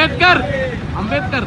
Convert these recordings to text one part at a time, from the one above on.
అంబేద్కర్ అంబేద్కర్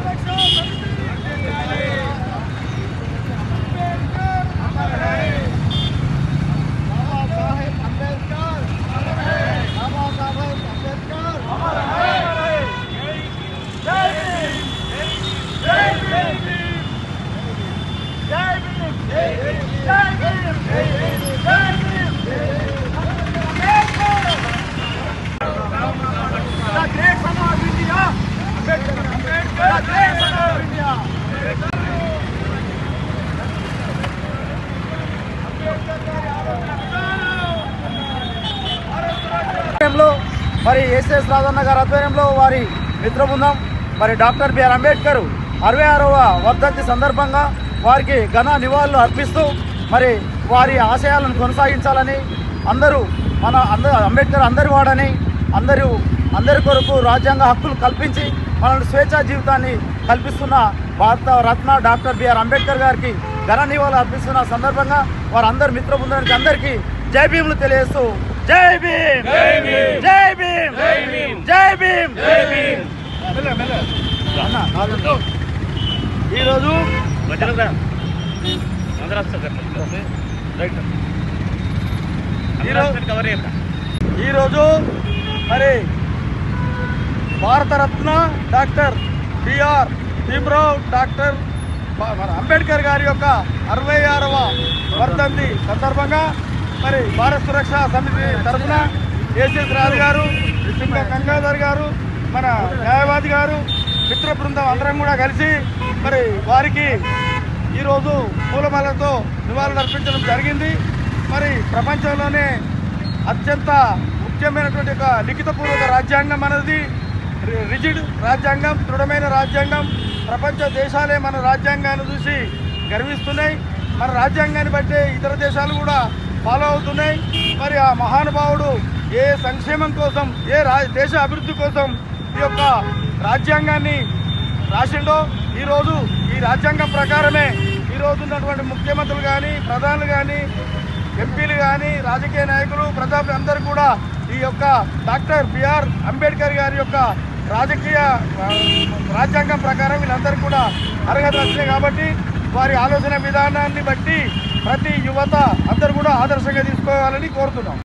ఆధ్వర్యంలో మరి ఎస్ఎస్ రాజన్న గారి ఆధ్వర్యంలో వారి మిత్ర బృందం మరి డాక్టర్ బిఆర్ అంబేద్కర్ అరవై ఆరవ వర్ధంతి సందర్భంగా వారికి ఘన నివాళులు అర్పిస్తూ మరి వారి ఆశయాలను కొనసాగించాలని అందరూ మన అందరూ అంబేద్కర్ అందరి వాడని అందరూ అందరి కొరకు రాజ్యాంగ హక్కులు కల్పించి మనల్ని స్వేచ్ఛా జీవితాన్ని కల్పిస్తున్న భారత రత్న డాక్టర్ బిఆర్ అంబేద్కర్ గారికి ఘన నివాళులు అర్పిస్తున్న సందర్భంగా వారందరి మిత్ర బృందానికి అందరికీ జై భీములు తెలియజేస్తూ జై భీమ్ జై భీమ్ జై భీమ్ జై భీమ్ అన్న, కాదండి. ఈరోజు ఈరోజు- ఈరోజు మరి Bharat Ratna doctor BR Bhimarao doctor బ- మన అంబేద్కర్ గారి యొక్క అరవై ఆరవ వర్ధంతి సందర్భంగా మరి భారత సురక్ష సమితి తరఫున ఏసీఎస్ రాజు గారు సింగ గంగాధర్ గారు మన న్యాయవాది గారు మిత్ర బృందం అందరం కూడా కలిసి మరి వారికి ఈరోజు పూలమాలతో నివాళులు అర్పించడం జరిగింది మరి ప్రపంచంలోనే అత్యంత ముఖ్యమైనటువంటి ఒక లిఖితపూర్వక రాజ్యాంగం అనేది రి- రిజిడ్ రాజ్యాంగం దృఢమైన రాజ్యాంగం ప్రపంచ దేశాలే మన రాజ్యాంగాన్ని చూసి గర్విస్తున్నాయి మన రాజ్యాంగాన్ని బట్టే ఇతర దేశాలు కూడా ఫాలో అవుతున్నాయి మరి ఆ మహానుభావుడు ఏ సంక్షేమం కోసం ఏ రా దేశ అభివృద్ధి కోసం ఈ యొక్క రాజ్యాంగాన్ని రాసిండో ఈరోజు ఈ రాజ్యాంగం ప్రకారమే ఈరోజు ఉన్నటువంటి ముఖ్యమంత్రులు కానీ ప్రధానులు కానీ ఎంపీలు కానీ రాజకీయ నాయకులు ప్రజలు అందరూ కూడా ఈ యొక్క డాక్టర్ బిఆర్ అంబేద్కర్ గారి యొక్క రాజకీయ ఆ, రాజ్యాంగం ప్రకారం వీళ్ళందరికీ కూడా అర్హత వచ్చినాయి కాబట్టి వారి ఆలోచన విధానాన్ని బట్టి ప్రతి యువత అందరూ కూడా ఆదర్శంగా తీసుకోవాలని కోరుతున్నాం